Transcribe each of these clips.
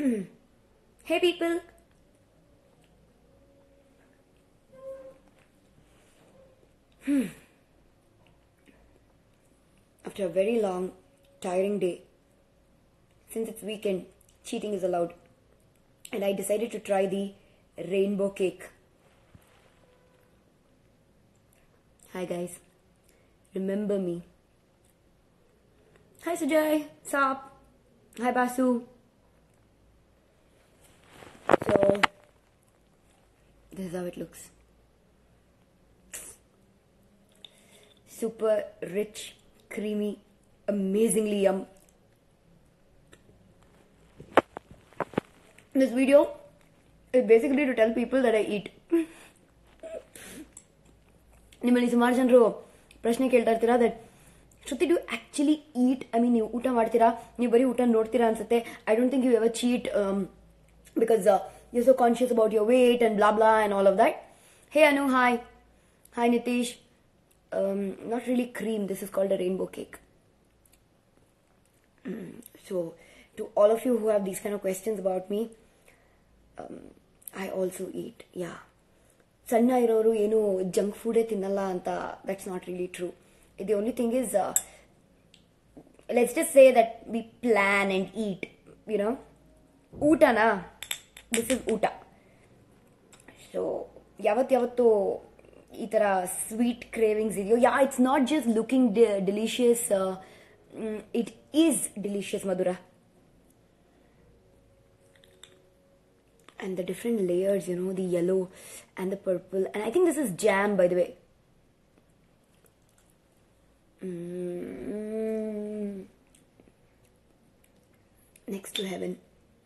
hey people. Hmm. After a very long, tiring day, since it's weekend, cheating is allowed. And I decided to try the rainbow cake. Hi guys. Remember me. Hi Sujay. Sup? Hi Basu. So this is how it looks. Super rich, creamy, amazingly yum. This video is basically to tell people that I eat. ನಿಮ್ಮಲ್ಲಿ ಸುಮಾರು ಜನರು ಪ್ರಶ್ನೆ ಕೇಳ್ತಾ ಇರ್ತೀರಾ that Shruti do actually eat I mean ನೀವು ಊಟ ಮಾಡ್ತೀರಾ ನೀವು ಬರೀ ಊಟ ನೋಡ್ತೀರಾ ಅನ್ಸುತ್ತೆ I don't think you ever cheat because you so conscious about your weight and blah blah and all of that hey Anu hi hi Nitish not really cream this is called a rainbow cake so to all of you who have these kind of questions about me I also eat ಯಾ ಸಣ್ಣ ಇರೋರು ಏನು junk ಫುಡೇ ತಿನ್ನಲ್ಲ ಅಂತ that's not really true the only thing is let's just say that we plan and eat you know ಊಟನಾ this is oota so ಯಾವತ್ತು ಈ ಥರ ಸ್ವೀಟ್ ಕ್ರೇವಿಂಗ್ಸ್ ಇದೆಯೋ yeah it's not just looking delicious it is delicious ಮಧುರ and the different layers, you know, the yellow and the purple. And I think this is jam, by the way. Mm. Next to heaven.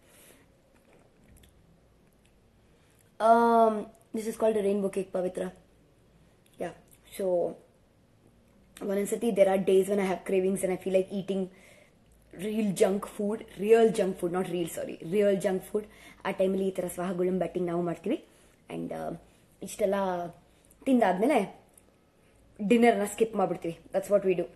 Um, this is called a rainbow cake, Pavitra. Yeah. So, Vanasati, there are days when I have cravings and I feel like eating real junk food real junk food not real sorry real junk food ಆ ಟೈಮಲ್ಲಿ ಈ ಥರ ಸ್ವಹಗುಳಂ batting ನಾವು ಮಾಡ್ತೀವಿ and ಇಷ್ಟೆಲ್ಲ ತಿಂದಾದ್ಮೇಲೆ ಡಿನ್ನರ್ನ skip ಮಾಡ್ಬಿಡ್ತೀವಿ that's what we do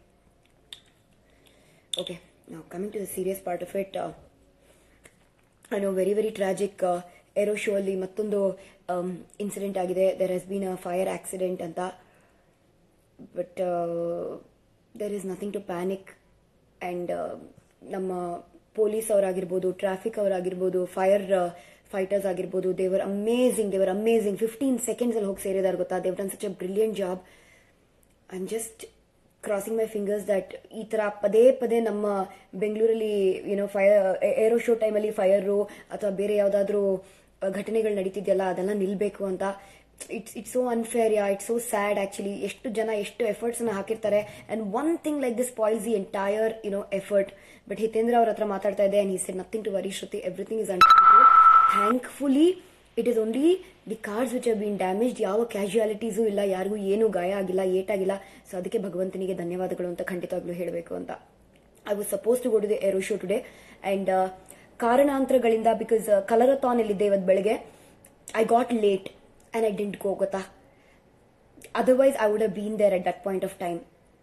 okay ನಾವು coming to the serious part of it I know very very tragic aero show ಅಲ್ಲಿ ಮತ್ತೊಂದು ಇನ್ಸಿಡೆಂಟ್ ಆಗಿದೆ there has been a fire accident ಅಂತ but there is nothing to panic and ನಮ್ಮ police ಅವರಾಗಿರ್ಬೋದು traffic ಅವರಾಗಿರ್ಬೋದು fire fighters ಆಗಿರ್ಬೋದು they were amazing ದೇವರ್ amazing fifteen seconds ಅಲ್ಲಿ ಹೋಗಿ ಸೇರಿದಾರೆ ಗೊತ್ತಾ they've done such a brilliant job I am just crossing my fingers that ಈ ತರ ಪದೇ ಪದೇ ನಮ್ಮ ಬೆಂಗಳೂರಲ್ಲಿ ಏನೋ ಫೈರ್ ಏರೋ ಶೋ ಟೈಮಲ್ಲಿ ಫೈರು ಅಥವಾ ಬೇರೆ ಯಾವುದಾದ್ರೂ ಘಟನೆಗಳು ನಡೀತಿದೆಯಲ್ಲ ಅದೆಲ್ಲ ನಿಲ್ಬೇಕು ಅಂತ it's it's so unfair yeah it's so sad actually ಎಷ್ಟು ಜನ ಎಷ್ಟು ಎಫರ್ಟ್ಸ್ ಅನ್ನ ಹಾಕಿರ್ತಾರೆ and one thing like this spoils the entire you know effort but Hitendra ಅವ್ರ ಹತ್ರ ಮಾತಾಡ್ತಾ ಇದೆ and he said nothing to worry Shruti everything is under thankfully it is only the cars which have been damage ಯಾವ casualties ಇಲ್ಲ ಯಾರಿಗೂ ಏನು ಗಾಯ ಆಗಿಲ್ಲ ಏಟಾಗಿಲ್ಲ ಸೊ ಅದಕ್ಕೆ ಭಗವಂತನಿಗೆ ಧನ್ಯವಾದಗಳು ಅಂತ ಖಂಡಿತವಾಗ್ಲೂ ಹೇಳಬೇಕು ಅಂತ I was suppose to go to the aero show today and ಕಾರಣಾಂತರಗಳಿಂದ ಬಿಕಾಸ್ ಕಲರಥಾನ್ ಇಲ್ಲಿದ್ದೆ ಇವತ್ತು ಬೆಳಗ್ಗೆ I got late and I didn't go gota. Otherwise, I would have been there at that point of time.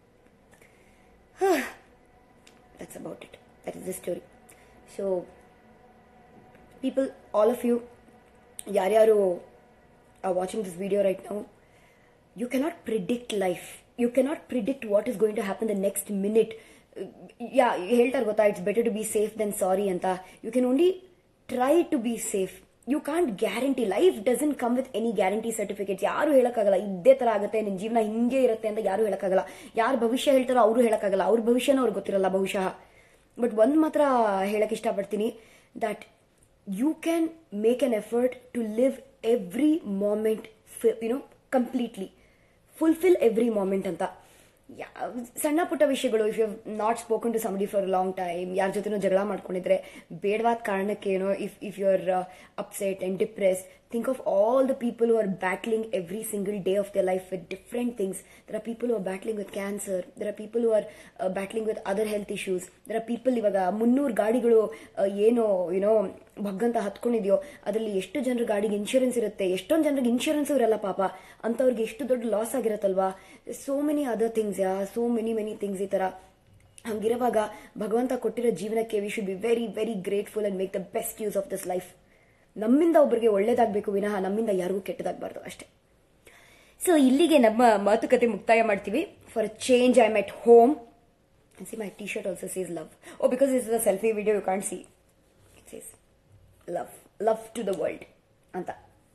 That's about it. That is the story. So, people, all of you, yaryaru are watching this video right now, you cannot predict life. You cannot predict what is going to happen the next minute. Yeah, ಹೇಳ್ತಾರೆ ಗೊತ್ತಾ it's better to be safe than sorry ಅಂತ you can only try to be safe you can't guarantee life doesn't come with any guarantee certificates ಯಾರು ಹೇಳಕ್ಕಾಗಲ್ಲ ಇದೇ ತರ ಆಗುತ್ತೆ ನಿನ್ ಜೀವನ ಹಿಂಗೆ ಇರುತ್ತೆ ಅಂತ ಯಾರು ಹೇಳಕ್ಕಾಗಲ್ಲ ಯಾರು ಭವಿಷ್ಯ ಹೇಳ್ತಾರೋ ಅವರು ಹೇಳಕ್ಕಾಗಲ್ಲ ಅವ್ರ ಭವಿಷ್ಯನೂ ಅವ್ರಿಗೆ ಗೊತ್ತಿರಲ್ಲ ಬಹುಶಃ ಬಟ್ ಒಂದ್ ಮಾತ್ರ ಹೇಳಕ್ ಇಷ್ಟಪಡ್ತೀನಿ that you can make an effort to live every moment you know completely fulfil every moment ಅಂತ ಸಣ್ಣ ಪುಟ್ಟ ವಿಷಯಗಳು if you not spoken to somebody for long time ಯಾರ ಜೊತೆನೂ ಜಗಳ ಮಾಡ್ಕೊಂಡಿದ್ರೆ ಬೇಡವಾದ ಕಾರಣಕ್ಕೆ ಏನೋ if if you are upset and depress think of all the people who are battling every single day of their life with different things. There are people who are battling with cancer. There are people who are uh, battling with other health issues. There are people ಇವಾಗ ಮುನ್ನೂರು ಗಾಡಿಗಳು ಆ, ಏನು ಏನೋ ಭಗ್ಗಂತ ಹತ್ಕೊಂಡಿದ್ಯೋ ಅದರಲ್ಲಿ ಎಷ್ಟು ಜನರ ಗಾಡಿಗೆ ಇನ್ಶೂರೆನ್ಸ್ ಇರುತ್ತೆ ಎಷ್ಟೊಂದು ಜನರಿಗೆ ಇನ್ಶೂರೆನ್ಸ್ ಇರಲ್ಲ ಪಾಪ ಅಂತವ್ರಿಗೆ ಎಷ್ಟು ದೊಡ್ಡ ಲಾಸ್ ಆಗಿರತ್ತಲ್ವಾ so many other things yeah so many many things ಈ ತರ ಹಂಗಿರುವಾಗ ಭಗವಂತ ಕೊಟ್ಟಿರೋ ಜೀವನಕ್ಕೆ we should be very very grateful and make the best use of this life ನಮ್ಮಿಂದ ಒಬ್ಬರಿಗೆ ಒಳ್ಳೇದಾಗಬೇಕು ವಿನಃ ನಮ್ಮಿಂದ ಯಾರಿಗೂ ಕೆಟ್ಟದಾಗಬಾರ್ದು ಅಷ್ಟೇ ಸೊ ಇಲ್ಲಿಗೆ ನಮ್ಮ ಮಾತುಕತೆ ಮುಕ್ತಾಯ ಮಾಡ್ತೀವಿ for a change I am at home see my T shirt also says love oh because is the selfie video you can't see it says love love to the world ಅಂತ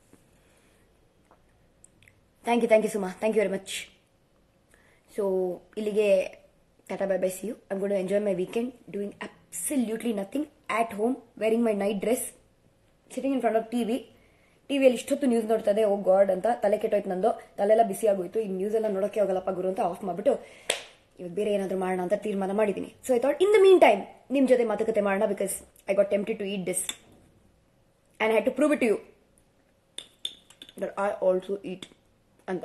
thank you thank you Suma thank you very much so ಇಲ್ಲಿಗೆ tata bye bye see you I'm gonna enjoy my weekend doing absolutely nothing at home wearing my night dress sitting in front of TV ಟಿವಿಯಲ್ಲಿ ಇಷ್ಟೊತ್ತು news ನೋಡ್ತದೆ ಓ god ಅಂತ ತಲೆ ಕೆಟ್ಟೋಯ್ತು ನಂದು ತಲೆಲ್ಲ ಬಿಸಿ ಆಗೋಯ್ತು ಈ news ಎಲ್ಲ ನೋಡೋಕೆ ಹೋಗಲ್ಲಪ್ಪ ಗುರು ಅಂತ ಆಫ್ ಮಾಡ್ಬಿಟ್ಟು ಇವಾಗ ಬೇರೆ ಏನಾದರೂ ಮಾಡೋಣ ಅಂತ ತೀರ್ಮಾನ ಮಾಡಿದ್ದೀನಿ so I thought in the meantime ನಿಮ್ಮ ಜೊತೆ ಮಾತುಕತೆ ಮಾಡೋಣ because I got tempted to eat this and had to prove it you that I also eat ಅಂತ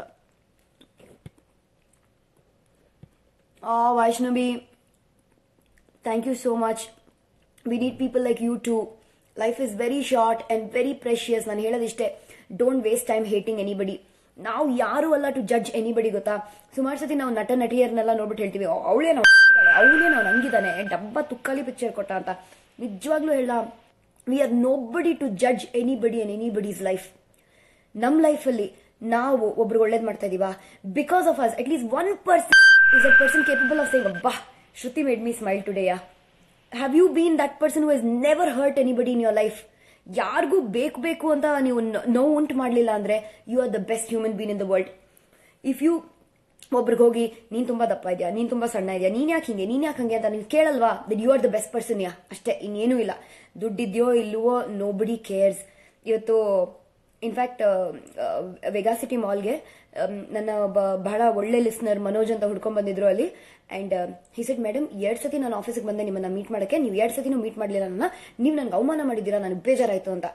ಆ Vaishnavi thank you so much we need people like you to life is very short and very precious ನಾನು ಹೇಳೋದಿಷ್ಟೇ don't waste time hating anybody ನಾವು ಯಾರು ಅಲ್ಲ to judge anybody ಗೊತ್ತಾ ಸುಮಾರು ಸತಿ ನಾವು ನಟ ನಟಿಯರನ್ನೆಲ್ಲ ನೋಡ್ಬಿಟ್ಟು ಹೇಳ್ತೀವಿ ಅವಳೇ ನಾವು ಅವಳೇ ನಾವು ನಂಗಿದ್ದಾನೆ ಡಬ್ಬ ತುಕ್ಕಲಿ ಪಿಕ್ಚರ್ ಕೊಟ್ಟ ಅಂತ ನಿಜವಾಗ್ಲೂ ಹೇಳ we are nobody to judge anybody and anybody's life ನಮ್ಮ ಲೈಫಲ್ಲಿ ನಾವು ಒಬ್ರಿಗೆ ಒಳ್ಳೇದು ಮಾಡ್ತಾ ಇದೀವಾ because of us at least one person is a person capable of saying ಅಬ್ಬಾ Shruti made me smile today yeah have you been that person who has never hurt anybody in your life ಯಾರಿಗೂ ಬೇಕು ಬೇಕು ಅಂತ ನೀವು ನೋವು ಉಂಟು ಮಾಡಲಿಲ್ಲ ಅಂದ್ರೆ you are the best human been in the world if you ಒಬ್ರಿಗೆ ಹೋಗಿ ನೀನ್ ತುಂಬಾ ದಪ್ಪ ಇದೆಯಾ ನೀನ್ ತುಂಬಾ ಸಣ್ಣ ಇದೆಯಾ ನೀನ್ ಯಾಕೆ ಹಿಂಗೆ ನೀನ್ ಯಾಕೆ ಹಂಗೆ ಅಂತ ನೀವು ಕೇಳಲ್ವಾ that you are the best person yeah ಅಷ್ಟೇ ಇನ್ನೇನೂ ಇಲ್ಲ ದುಡ್ಡಿದ್ಯೋ ಇಲ್ವೋ ನೋ ಬಡಿ ಕೇರ್ಸ್ ಇವತ್ತು ಇನ್ಫ್ಯಾಕ್ಟ್ ವೆಗಾಸಿಟಿ ಮಾಲ್ಗೆ ನನ್ನ ಒಬ್ಬ ಬಹಳ ಒಳ್ಳೆ ಲಿಸ್ನರ್ ಮನೋಜ್ ಅಂತ ಹುಡ್ಕೊಂಡ್ ಬಂದಿದ್ರು ಅಲ್ಲಿ ಅಂಡ್ ಹಿ ಸೆಡ್ ಮೇಡಮ್ ಎರಡ್ ಸತಿ ನಾನು ಆಫೀಸಿಗೆ ಬಂದೆ ನಿಮ್ಮನ್ನ ಮೀಟ್ ಮಾಡಕ್ಕೆ ನೀವು ಎರಡ್ ಸತಿನೂ ಮೀಟ್ ಮಾಡಲಿಲ್ಲ ನನ್ನ ನೀವು ನನಗೆ ಅವಮಾನ ಮಾಡಿದ್ದೀರಾ ನನಗೆ ಬೇಜಾರಾಯ್ತು ಅಂತ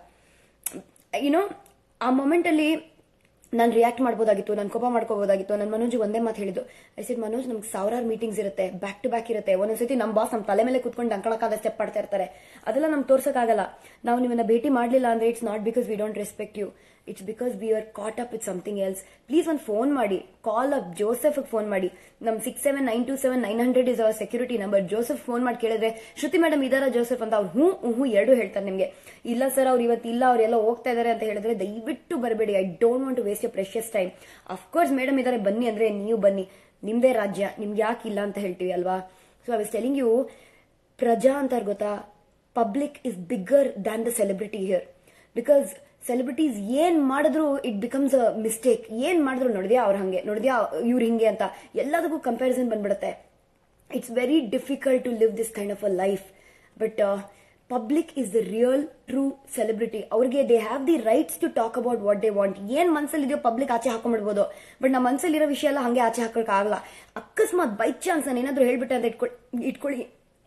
ಯುನೋ ಆ ಮೊಮೆಂಟ್ ಅಲ್ಲಿ ನಾನು ರಿಯಾಕ್ಟ್ ಮಾಡ್ಬೋದಾಗಿತ್ತು ನಾನು ಕೋಪ ಮಾಡ್ಕೋಬೋದಾಗಿತ್ತು ನನ್ನ ಮನೋಜ್ ಒಂದೇ ಮಾತು ಹೇಳಿದ್ದು ಐ ಸೆಡ್ ಮನೋಜ್ ನಮ್ಗೆ ಸಾವಿರಾರು ಮೀಟಿಂಗ್ಸ್ ಇರುತ್ತೆ ಬ್ಯಾಕ್ ಟು ಬ್ಯಾಕ್ ಇರುತ್ತೆ ಒಂದೊಂದ್ಸತಿ ನಮ್ಮ ಬಾಸ್ ನಮ್ಮ ತಲೆ ಮೇಲೆ ಕುತ್ಕೊಂಡು ಅಂಕಣಕ್ಕಾದ ಸ್ಟೆಪ್ ಮಾಡ್ತಾ ಇರ್ತಾರೆ ಅದೆಲ್ಲ ನಮ್ಗೆ ತೋರ್ಸಕ್ಕಾಗಲ್ಲ ನಾವು ನಿಮ್ಮನ್ನ ಭೇಟಿ ಮಾಡಲಿಲ್ಲ ಅಂದ್ರೆ it's not because we don't respect you it's because we are caught up with something else please ಒಂದು ಫೋನ್ ಮಾಡಿ ಕಾಲ್ ಅಪ್ ಜೋಸೆಫ್ ಫೋನ್ ಮಾಡಿ ನಮ್ six seven nine two seven nine hundred is our security number Joseph phone ಮಾಡಿ ಕೇಳಿದ್ರೆ ಶ್ರುತಿ madam ಇದಾರ Joseph ಅಂತ ಅವ್ರು ಹ್ಞೂ ಹ್ಞೂ ಎರಡು ಹೇಳ್ತಾರೆ ನಿಮಗೆ ಇಲ್ಲ ಸರ್ ಅವ್ರು ಇವತ್ತು ಇಲ್ಲ ಅವರೆಲ್ಲ ಹೋಗ್ತಾ ಇದಾರೆ ಅಂತ ಹೇಳಿದ್ರೆ ದಯವಿಟ್ಟು ಬರಬೇಡಿ I don't want to waste a precious time of course madam ಇದಾರೆ ಬನ್ನಿ ಅಂದ್ರೆ ನೀವು ಬನ್ನಿ ನಿಮ್ದೇ ರಾಜ್ಯ ನಿಮ್ಗೆ ಯಾಕೆ ಇಲ್ಲ ಅಂತ ಹೇಳ್ತೀವಿ ಅಲ್ವಾ so I was telling you ಪ್ರಜಾ ಅಂತಾರೆ ಗೊತ್ತಾ public is bigger than the celebrity here because celebrities ಏನ್ ಮಾಡಿದ್ರು ಇಟ್ ಬಿಕಮ್ಸ್ ಅ ಮಿಸ್ಟೇಕ್ ಏನ್ ಮಾಡಿದ್ರು ನೋಡಿದ್ಯಾ ಅವ್ರ ಹಂಗೆ ನೋಡಿದ್ಯಾ ಇವ್ರು ಹಿಂಗೆ ಅಂತ ಎಲ್ಲದಕ್ಕೂ ಕಂಪ್ಯಾರಿಸನ್ ಬಂದ್ಬಿಡುತ್ತೆ it's very difficult to live this kind of a life but public is the real true celebrity ಅವ್ರಿಗೆ they have the rights to talk about what they want ಏನ್ ಮನ್ಸಲ್ಲಿ ಇದೆಯೋ ಪಬ್ಲಿಕ್ ಆಚೆ ಹಾಕೊಂಡ್ಬಿಡ್ಬೋದು ಬಟ್ ನಮ್ಮ ಮನ್ಸಲ್ಲಿರೋ ವಿಷಯ ಎಲ್ಲ ಹಂಗೆ ಆಚೆ ಹಾಕೋಕ್ ಆಗಲ್ಲ ಅಕಸ್ಮಾತ್ ಬೈ ಚಾನ್ಸ್ ನಾನು ಏನಾದ್ರು ಹೇಳ್ಬಿಟ್ಟೆ ಅಂತ ಇಟ್ಕೊಳ್ಳಿ ಇಟ್ಕೊಳ್ಳಿ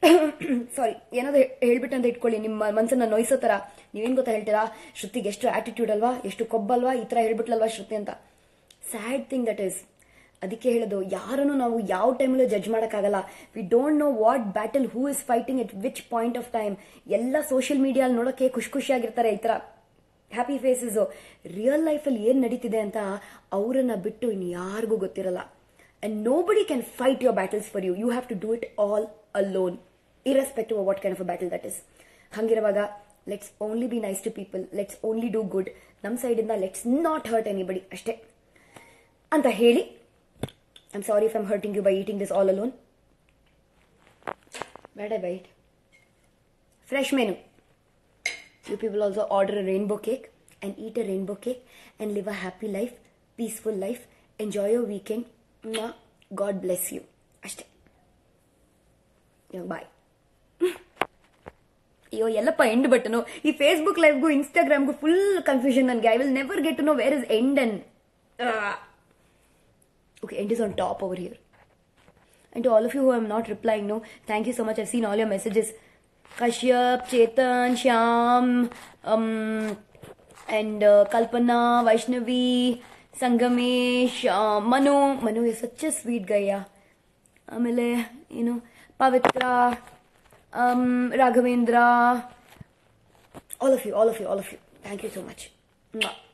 ಸಾರಿ ಏನಾದ್ರು ಹೇಳ್ಬಿಟ್ಟು ಅಂತ ಇಟ್ಕೊಳ್ಳಿ ನಿಮ್ಮ ಮನ್ಸನ್ನ ನೋಯಿಸೋ ತರ ನೀವೇನ್ ಗೊತ್ತಾ ಹೇಳ್ತೀರಾ ಶ್ರುತಿಗೆ ಎಷ್ಟು ಆಟಿಟ್ಯೂಡ್ ಅಲ್ವಾ ಎಷ್ಟು ಕೊಬ್ಬಲ್ವಾ ಈ ತರ ಹೇಳ್ಬಿಟ್ಲಲ್ವಾ ಶ್ರುತಿ ಅಂತ ಸ್ಯಾಡ್ ಥಿಂಗ್ ದಟ್ ಇಸ್ ಅದಕ್ಕೆ ಹೇಳೋದು ಯಾರನ್ನು ನಾವು ಯಾವ ಟೈಮಲ್ಲೂ ಜಡ್ಜ್ ಮಾಡೋಕ್ಕಾಗಲ್ಲ we don't know what battle who is fighting at which point of time ಎಲ್ಲ ಸೋಷಿಯಲ್ ಮೀಡಿಯಲ್ಲಿ ನೋಡೋಕೆ ಖುಷಿ ಖುಷಿಯಾಗಿರ್ತಾರೆ ಈ ತರ ಹ್ಯಾಪಿ ಫೇಸಸ್ ರಿಯಲ್ ಲೈಫಲ್ಲಿ ಏನ್ ನಡೀತಿದೆ ಅಂತ ಅವರನ್ನ ಬಿಟ್ಟು ಇನ್ ಯಾರಿಗೂ ಗೊತ್ತಿರಲ್ಲ and nobody can fight your battles for you you have to do it all alone irrespective of what kind of a battle that is ಹಂಗಿರುವಾಗ let's only be nice to people let's only do good ನಮ್ಮ ಸೈಡಿಂದ let's not hurt anybody ಅಷ್ಟೇ ಅಂತ ಹೇಳಿ I'm sorry if I'm hurting you by eating this all alone ಬೇಡ bite fresh menu you people also order a rainbow cake and eat a rainbow cake and live a happy life peaceful life enjoy your weekend God bless you ಅಷ್ಟೇ bye ಅಯ್ಯೋ ಎಲ್ಲಪ್ಪ end button ಈ Facebook ಲೈವ್ಗೂ ಇನ್ಸ್ಟಾಗ್ರಾಮ್ಗೂ full confusion ನನಗೆ I will never get to know where is end and okay end is on top over here and to all of you who am not replying no thank you so much i've seen all your messages kashyap chetan shyam um and uh, kalpana vaishnavi Sangamesh Manu Manu is such a sweet ಗಯ್ಯ ಆಮೇಲೆ ಏನು Pavitra Raghavendra all of you all of you all of you thank you so much